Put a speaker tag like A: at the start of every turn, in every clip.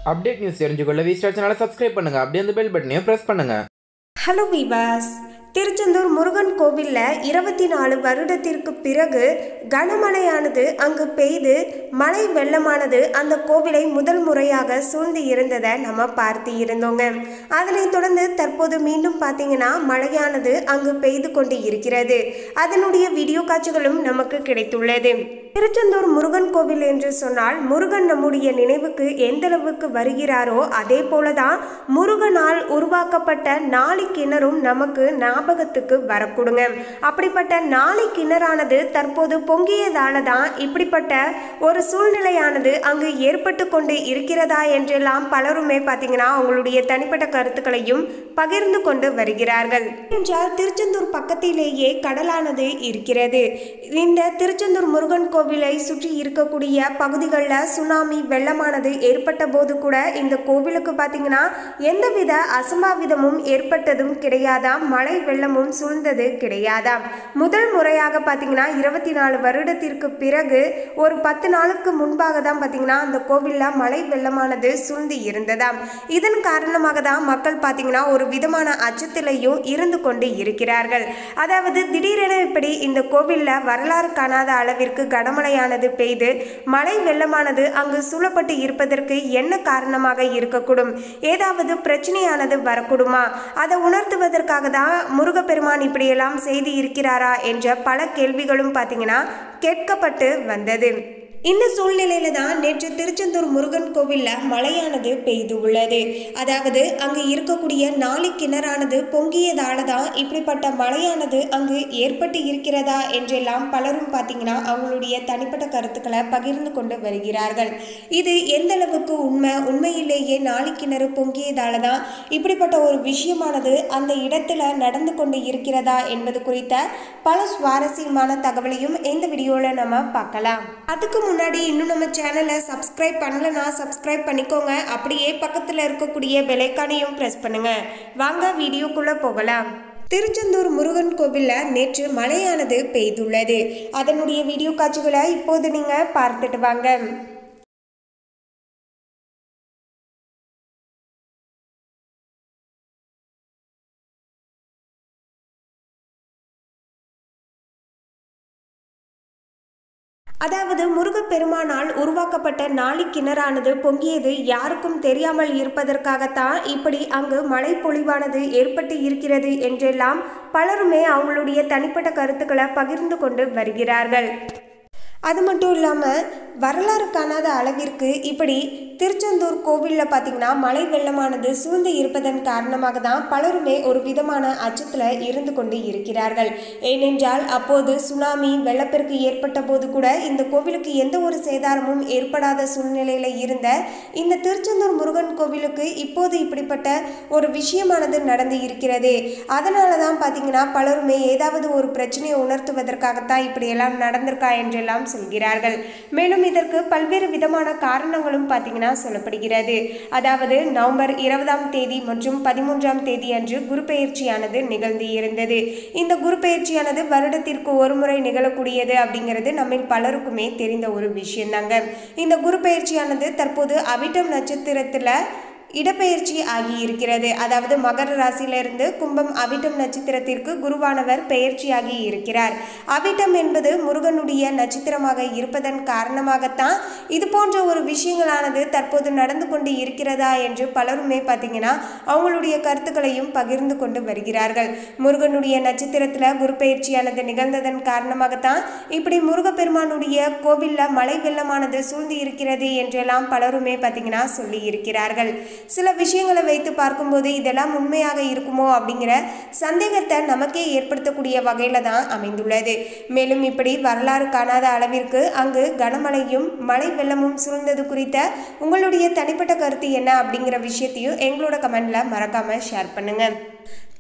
A: update news தெரிஞ்சுக்கொள்ள V Star சேனலை subscribe பண்ணுங்க அப்படியே அந்த பெல் பட்டனையும் ப்ரெஸ் பண்ணுங்க
B: ஹலோ விவாஸ் திருச்செந்தூர் முருகன் கோவிலில் இருபத்தி நாலு வருடத்திற்கு பிறகு கனமழையானது அங்கு பெய்து மழை வெள்ளமானது அந்த கோவிலை முதல் முறையாக சூழ்ந்து இருந்ததை நம்ம பார்த்து இருந்தோங்க அதனைத் தொடர்ந்து தற்போது மீண்டும் பார்த்தீங்கன்னா மழையானது அங்கு பெய்து கொண்டு இருக்கிறது அதனுடைய வீடியோ காட்சிகளும் நமக்கு கிடைத்துள்ளது திருச்செந்தூர் முருகன் கோவில் என்று சொன்னால் முருகன் நம்முடைய நினைவுக்கு எந்த அளவுக்கு வருகிறாரோ அதே போலதான் முருகனால் உருவாக்கப்பட்ட நாளி கிணறும் நமக்கு ஞாபகத்துக்கு வரக்கூடுங்க அப்படிப்பட்ட நாளி கிணறானது தற்போது பொங்கியதால தான் இப்படிப்பட்ட ஒரு சூழ்நிலையானது அங்கு ஏற்பட்டு கொண்டு இருக்கிறதா என்றெல்லாம் பலருமே பார்த்தீங்கன்னா அவங்களுடைய தனிப்பட்ட கருத்துக்களையும் பகிர்ந்து கொண்டு வருகிறார்கள் என்றால் திருச்செந்தூர் பக்கத்திலேயே கடலானது இருக்கிறது இந்த திருச்செந்தூர் முருகன் கோவிலை சுற்றி இருக்கக்கூடிய பகுதிகளில் சுனாமி வெள்ளமானது ஏற்பட்ட போது கூட இந்த கோவிலுக்கு பார்த்தீங்கன்னா எந்தவித அசம்பாவிதமும் ஏற்பட்டதும் கிடையாதாம் மழை வெள்ளமும் சூழ்ந்தது கிடையாதாம் முதல் முறையாக பார்த்தீங்கன்னா இருபத்தி நாலு வருடத்திற்கு பிறகு ஒரு பத்து நாளுக்கு முன்பாக தான் பார்த்தீங்கன்னா அந்த கோவிலில் மழை வெள்ளமானது சூழ்ந்து இருந்ததாம் இதன் காரணமாக தான் மக்கள் பார்த்தீங்கன்னா ஒரு விதமான அச்சத்திலையும் இருந்து கொண்டு இருக்கிறார்கள் அதாவது திடீரென இப்படி இந்த கோவிலில் வரலாறு காணாத அளவிற்கு கனமழையானது பெய்து மழை வெள்ளமானது அங்கு சூழப்பட்டு இருப்பதற்கு என்ன காரணமாக இருக்கக்கூடும் ஏதாவது பிரச்சனையானது வரக்கூடுமா அதை உணர்த்துவதற்காக தான் முருகப்பெருமான் இப்படியெல்லாம் செய்து இருக்கிறாரா என்ற பல கேள்விகளும் பார்த்தீங்கன்னா கேட்கப்பட்டு வந்தது இந்த சூழ்நிலையில தான் நேற்று திருச்செந்தூர் முருகன் கோவிலில் மழையானது பெய்து உள்ளது அதாவது அங்கு இருக்கக்கூடிய நாளி கிணறானது பொங்கியதால தான் இப்படிப்பட்ட மழையானது அங்கு ஏற்பட்டு இருக்கிறதா என்றெல்லாம் பலரும் பார்த்தீங்கன்னா அவங்களுடைய தனிப்பட்ட கருத்துக்களை பகிர்ந்து கொண்டு வருகிறார்கள் இது எந்த அளவுக்கு உண்மை உண்மையிலேயே நாளி கிணறு பொங்கியதால தான் இப்படிப்பட்ட ஒரு விஷயமானது அந்த இடத்துல நடந்து கொண்டு இருக்கிறதா என்பது குறித்த பல சுவாரஸ்யமான தகவலையும் இந்த வீடியோவில் நம்ம பார்க்கலாம் அதுக்கு முன்னாடி இன்னும் நம்ம சேனலை சப்ஸ்கிரைப் பண்ணலனா சப்ஸ்கிரைப் பண்ணிக்கோங்க அப்படியே பக்கத்தில் இருக்கக்கூடிய பெலைக்கானையும் ப்ரெஸ் பண்ணுங்க வாங்க வீடியோக்குள்ளே போகலாம் திருச்செந்தூர் முருகன் கோவிலில் நேற்று மழையானது பெய்துள்ளது அதனுடைய வீடியோ காட்சிகளை இப்போது நீங்கள் பார்த்துட்டு வாங்க அதாவது முருகப்பெருமானால் உருவாக்கப்பட்ட நாளி கிணறானது பொங்கியது யாருக்கும் தெரியாமல் இருப்பதற்காகத்தான் இப்படி அங்கு மழை பொழிவானது ஏற்பட்டு இருக்கிறது என்றெல்லாம் பலருமே அவங்களுடைய தனிப்பட்ட கருத்துக்களை பகிர்ந்து கொண்டு வருகிறார்கள் அது மட்டும் இல்லாமல் வரலாறு காணாத அளவிற்கு இப்படி திருச்செந்தூர் கோவிலில் பார்த்திங்கன்னா மழை வெள்ளமானது சூழ்ந்து இருப்பதன் காரணமாக தான் பலருமே ஒரு விதமான அச்சத்தில் இருந்து கொண்டு இருக்கிறார்கள் ஏனென்றால் அப்போது சுனாமி வெள்ளப்பெருக்கு ஏற்பட்ட போது கூட இந்த கோவிலுக்கு எந்த ஒரு சேதாரமும் ஏற்படாத சூழ்நிலையில் இருந்த இந்த திருச்செந்தூர் முருகன் கோவிலுக்கு இப்போது இப்படிப்பட்ட ஒரு விஷயமானது நடந்து இருக்கிறது அதனால தான் பார்த்தீங்கன்னா பலருமே ஏதாவது ஒரு பிரச்சனையை உணர்த்துவதற்காகத்தான் இப்படியெல்லாம் நடந்திருக்கா என்றெல்லாம் சொல்கிறார்கள் மேலும் இதற்கு பல்வேறு விதமான காரணங்களும் பார்த்தீங்கன்னா சொல்லப்படுகிறது அதாவது நவம்பர் இருபதாம் தேதி மற்றும் பதிமூன்றாம் தேதி அன்று குரு பெயர்ச்சியானது நிகழ்ந்து இருந்தது இந்த குரு பெயர்ச்சியானது வருடத்திற்கு ஒரு முறை நிகழக்கூடியது அப்படிங்கிறது நம்மில் பலருக்குமே தெரிந்த ஒரு விஷயம்தாங்க இந்த குரு பெயர்ச்சியானது தற்போது அவிட்டம் நட்சத்திரத்தில் இடப்பெயர்ச்சி ஆகி இருக்கிறது அதாவது மகர ராசியிலிருந்து கும்பம் அவிட்டம் நட்சத்திரத்திற்கு குருவானவர் பெயர்ச்சியாகி இருக்கிறார் அவிட்டம் என்பது முருகனுடைய நட்சத்திரமாக இருப்பதன் காரணமாகத்தான் இது போன்ற ஒரு விஷயங்களானது தற்போது நடந்து கொண்டு இருக்கிறதா என்று பலருமே பார்த்தீங்கன்னா அவங்களுடைய கருத்துக்களையும் பகிர்ந்து கொண்டு வருகிறார்கள் முருகனுடைய நட்சத்திரத்தில் குரு பெயர்ச்சியானது நிகழ்ந்ததன் காரணமாகத்தான் இப்படி முருகப்பெருமானுடைய கோவிலில் மழை வெள்ளமானது சூழ்ந்து இருக்கிறது என்றெல்லாம் பலருமே பார்த்தீங்கன்னா சொல்லி இருக்கிறார்கள் சில விஷயங்களை வைத்து பார்க்கும்போது இதெல்லாம் உண்மையாக இருக்குமோ அப்படிங்கிற சந்தேகத்தை நமக்கே ஏற்படுத்தக்கூடிய வகையில் தான் அமைந்துள்ளது மேலும் இப்படி வரலாறு காணாத அளவிற்கு அங்கு கனமழையும் மழை வெள்ளமும் சூழ்ந்தது குறித்த உங்களுடைய தனிப்பட்ட கருத்து என்ன அப்படிங்கிற விஷயத்தையும் எங்களோட கமெண்ட்ல மறக்காம ஷேர் பண்ணுங்க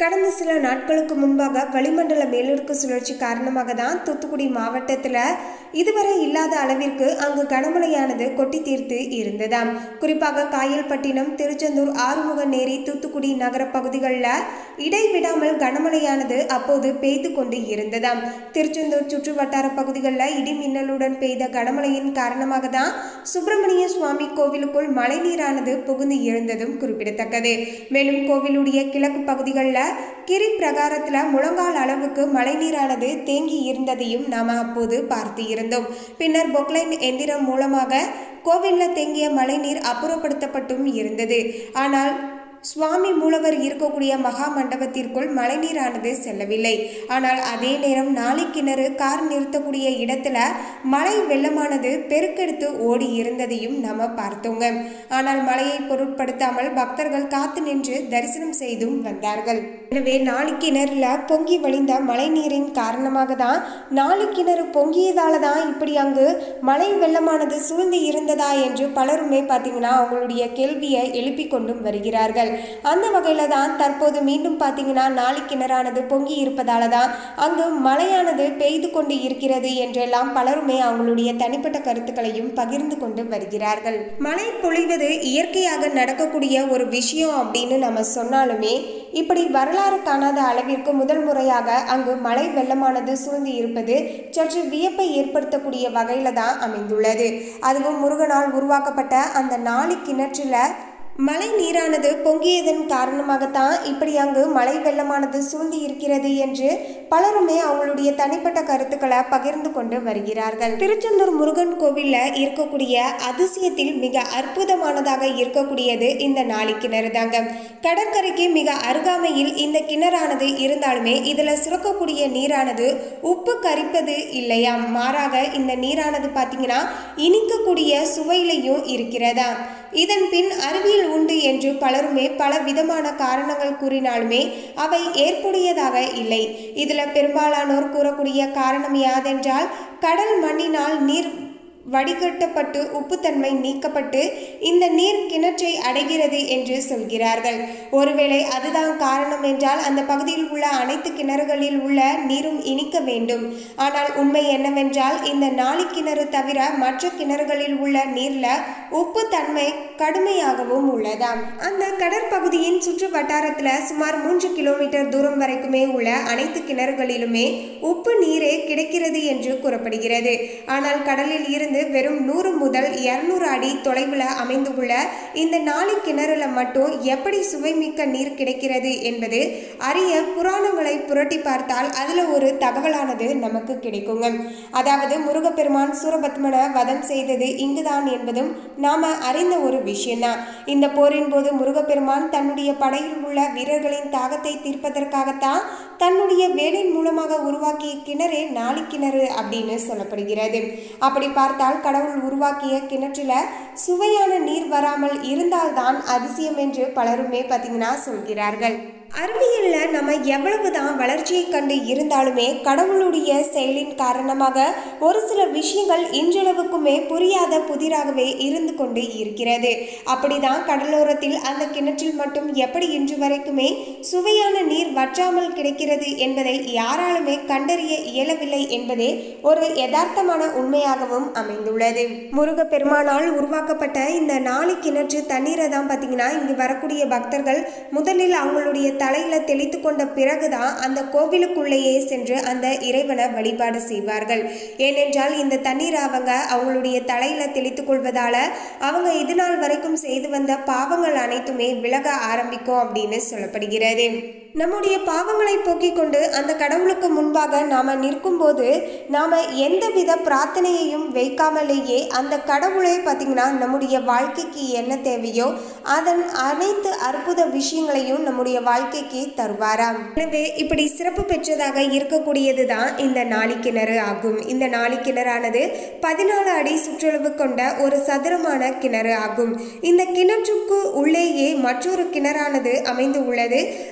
B: கடந்த சில நாட்களுக்கு முன்பாக வளிமண்டல மேலடுக்கு சுழற்சி காரணமாக தான் தூத்துக்குடி மாவட்டத்தில் இதுவரை இல்லாத அளவிற்கு அங்கு கனமழையானது கொட்டி தீர்த்து இருந்ததாம் குறிப்பாக காயல்பட்டினம் திருச்செந்தூர் ஆறுமுகநேரி தூத்துக்குடி நகர பகுதிகளில் இடைவிடாமல் கனமழையானது அப்போது பெய்து கொண்டு இருந்ததாம் திருச்செந்தூர் சுற்று வட்டார பகுதிகளில் இடி மின்னலுடன் பெய்த கனமழையின் காரணமாக தான் சுப்பிரமணிய சுவாமி கோவிலுக்குள் மழைநீரானது புகுந்து இருந்ததும் குறிப்பிடத்தக்கது மேலும் கோவிலுடைய கிழக்கு பகுதிகளில் கிரி பிரகாரத்தில் முழங்கால் அளவுக்கு மழைநீரானது தேங்கி இருந்ததையும் நாம் அப்போது பார்த்து இருந்தோம் பின்னர் பொக்லைன் எந்திரம் மூலமாக கோவிலில் தேங்கிய மழைநீர் அப்புறப்படுத்தப்பட்டும் இருந்தது ஆனால் சுவாமி மூலவர் இருக்கக்கூடிய மகா மண்டபத்திற்குள் மழைநீரானது செல்லவில்லை ஆனால் அதே நேரம் நாளை கிணறு கார் நிறுத்தக்கூடிய இடத்துல மழை வெள்ளமானது பெருக்கெடுத்து ஓடி இருந்ததையும் நாம பார்த்தோங்க ஆனால் மழையை பொருட்படுத்தாமல் பக்தர்கள் காத்து நின்று தரிசனம் செய்தும் வந்தார்கள் எனவே நாளை கிணறுல பொங்கி வழிந்த மழை நீரின் காரணமாக தான் நாளை கிணறு பொங்கியதால தான் இப்படி அங்கு மழை வெள்ளமானது சூழ்ந்து இருந்ததா என்று பலருமே பார்த்தீங்கன்னா அவங்களுடைய கேள்வியை எழுப்பிக் கொண்டும் வருகிறார்கள் அந்த வகையில தான் தற்போது மீண்டும் பார்த்தீங்கன்னா நாளை கிணறானது பொங்கி இருப்பதால தான் அங்கு மழையானது பெய்து கொண்டு இருக்கிறது என்றெல்லாம் பலருமே அவங்களுடைய தனிப்பட்ட கருத்துக்களையும் பகிர்ந்து கொண்டு வருகிறார்கள் மழை பொழிவது இயற்கையாக நடக்கக்கூடிய ஒரு விஷயம் அப்படின்னு நம்ம சொன்னாலுமே இப்படி வரலாறு காணாத அளவிற்கு முதல் முறையாக அங்கு மழை வெள்ளமானது சூழ்ந்து இருப்பது சற்று வியப்பை ஏற்படுத்தக்கூடிய வகையில தான் அமைந்துள்ளது அதுவும் முருகனால் உருவாக்கப்பட்ட அந்த நாளை கிணற்றில் மழை நீரானது பொங்கியதன் காரணமாகத்தான் இப்படி அங்கு மழை வெள்ளமானது சூழ்ந்து இருக்கிறது என்று பலருமே அவங்களுடைய தனிப்பட்ட கருத்துக்களை பகிர்ந்து கொண்டு வருகிறார்கள் திருச்செந்தூர் முருகன் கோவில்ல இருக்கக்கூடிய அதிசயத்தில் மிக அற்புதமானதாக இருக்கக்கூடியது இந்த நாளி கிணறு தாங்க கடற்கரைக்கு மிக அருகாமையில் இந்த கிணறானது இருந்தாலுமே இதுல சுரக்கக்கூடிய நீரானது உப்பு கரிப்பது இல்லையா மாறாக இந்த நீரானது பார்த்தீங்கன்னா இனிக்கக்கூடிய சுவையிலையும் இருக்கிறதா இதன் பின் அறிவியல் உண்டு என்று பலருமே பல விதமான காரணங்கள் கூறினாலுமே அவை ஏற்புடையதாக இல்லை இதில் பெரும்பாலானோர் கூறக்கூடிய காரணம் யாதென்றால் கடல் மண்ணினால் நீர் வடிகட்டப்பட்டு உப்புத்தன்மை நீக்கப்பட்டு இந்த நீர் கிணற்றை அடைகிறது என்று சொல்கிறார்கள் ஒருவேளை அதுதான் காரணம் என்றால் அந்த பகுதியில் உள்ள அனைத்து கிணறுகளில் உள்ள நீரும் இனிக்க வேண்டும் ஆனால் உண்மை என்னவென்றால் இந்த நாளி கிணறு தவிர மற்ற கிணறுகளில் உள்ள நீர்ல உப்பு தன்மை கடுமையாகவும் உள்ளதாம் அந்த கடற்பகுதியின் சுற்று வட்டாரத்துல சுமார் மூன்று கிலோமீட்டர் தூரம் வரைக்குமே உள்ள அனைத்து கிணறுகளிலுமே உப்பு நீரே கிடைக்கிறது என்று கூறப்படுகிறது ஆனால் கடலில் இருந்து இருந்து வெறும் நூறு முதல் இருநூறு அடி தொலைவில் அமைந்துள்ள இந்த நாளை கிணறுல மட்டும் எப்படி சுவைமிக்க நீர் கிடைக்கிறது என்பது அரிய புராணங்களை புரட்டி பார்த்தால் அதில் ஒரு தகவலானது நமக்கு கிடைக்குங்க அதாவது முருகப்பெருமான் சூரபத்மனை வதம் செய்தது இங்குதான் என்பதும் நாம அறிந்த ஒரு விஷயம்தான் இந்த போரின் போது முருகப்பெருமான் தன்னுடைய படையில் உள்ள வீரர்களின் தாகத்தை தீர்ப்பதற்காகத்தான் தன்னுடைய வேலின் மூலமாக உருவாக்கிய கிணறே நாளை கிணறு அப்படின்னு சொல்லப்படுகிறது அப்படி பார்த்தால் கடவுள் உருவாக்கிய கிணற்றில் சுவையான நீர் வராமல் இருந்தால்தான் அதிசயம் என்று பலருமே பார்த்தீங்கன்னா சொல்கிறார்கள் அறிவியலில் நம்ம எவ்வளவு தான் வளர்ச்சியை கண்டு இருந்தாலுமே கடவுளுடைய செயலின் காரணமாக ஒரு சில விஷயங்கள் இன்றளவுக்குமே புரியாத புதிராகவே இருந்து கொண்டு இருக்கிறது அப்படிதான் கடலோரத்தில் அந்த கிணற்றில் மட்டும் எப்படி இன்று வரைக்குமே சுவையான நீர் வற்றாமல் கிடைக்கிறது என்பதை யாராலுமே கண்டறிய இயலவில்லை என்பதே ஒரு யதார்த்தமான உண்மையாகவும் அமைந்துள்ளது முருக பெருமானால் உருவாக்கப்பட்ட இந்த நாலு கிணற்று தண்ணீரை தான் பார்த்தீங்கன்னா இங்கு வரக்கூடிய பக்தர்கள் முதலில் அவங்களுடைய தலையில தெளித்து கொண்ட பிறகுதான் அந்த கோவிலுக்குள்ளேயே சென்று அந்த இறைவனை வழிபாடு செய்வார்கள் ஏனென்றால் இந்த தண்ணீர் அவங்க அவங்களுடைய தலையில தெளித்து கொள்வதால அவங்க இது நாள் வரைக்கும் செய்து வந்த பாவங்கள் அனைத்துமே விலக ஆரம்பிக்கும் அப்படின்னு சொல்லப்படுகிறது நம்முடைய பாவங்களை போக்கிக் கொண்டு அந்த கடவுளுக்கு முன்பாக நாம நிற்கும்போது நாம எந்தவித பிரார்த்தனையையும் வைக்காமலேயே அந்த கடவுளே பார்த்தீங்கன்னா நம்முடைய வாழ்க்கைக்கு என்ன தேவையோ அதன் அனைத்து அற்புத விஷயங்களையும் நம்முடைய வாழ்க்கைக்கு தருவாராம் எனவே இப்படி சிறப்பு பெற்றதாக இருக்கக்கூடியது தான் இந்த நாளிக்கிணறு ஆகும் இந்த நாளிக்கிணறானது பதினாலு அடி சுற்றளவு கொண்ட ஒரு சதுரமான கிணறு ஆகும் இந்த கிணற்றுக்கு உள்ளேயே மற்றொரு கிணறானது அமைந்து உள்ளது அதிசய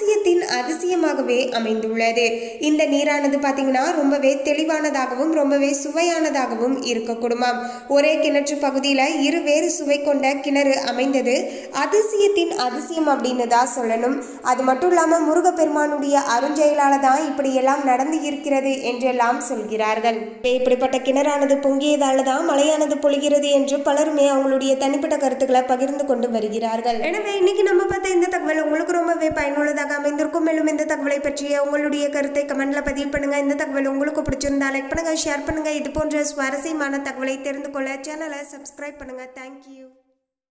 B: அதிசயத்தின் அதிசயமாகவே அமைந்துள்ளது இந்த நீரானது பார்த்தீங்கன்னா ரொம்பவே தெளிவானதாகவும் ரொம்பவே சுவையானதாகவும் இருக்கக்கூடுமாம் ஒரே கிணற்று பகுதியில் இரு வேறு சுவை கொண்ட கிணறு அமைந்தது அதிசயத்தின் அதிசயம் அப்படின்னு தான் சொல்லணும் அது மட்டும் இல்லாமல் முருகப்பெருமானுடைய அருஞ்செயலால தான் இப்படியெல்லாம் நடந்து இருக்கிறது என்றெல்லாம் சொல்கிறார்கள் இப்படிப்பட்ட கிணறானது பொங்கியதால தான் மழையானது பொழிகிறது என்று பலருமே அவங்களுடைய தனிப்பட்ட கருத்துக்களை பகிர்ந்து கொண்டு வருகிறார்கள் எனவே இன்னைக்கு நம்ம பார்த்த இந்த தகவல் உங்களுக்கு ரொம்பவே பயனுள்ளதாக அமைந்திருக்கும் மேலும் இந்த தகவலை பற்றிய உங்களுடைய கருத்தை கமெண்ட்ல பதிவு பண்ணுங்க இந்த தகவல் உங்களுக்கு பிடிச்சிருந்தா லைக் பண்ணுங்க ஷேர் பண்ணுங்க இது போன்ற சுவாரஸ்யமான தகவலை தெரிந்து கொள்ள சேனலை சப்ஸ்கிரைப் பண்ணுங்க தேங்க்யூ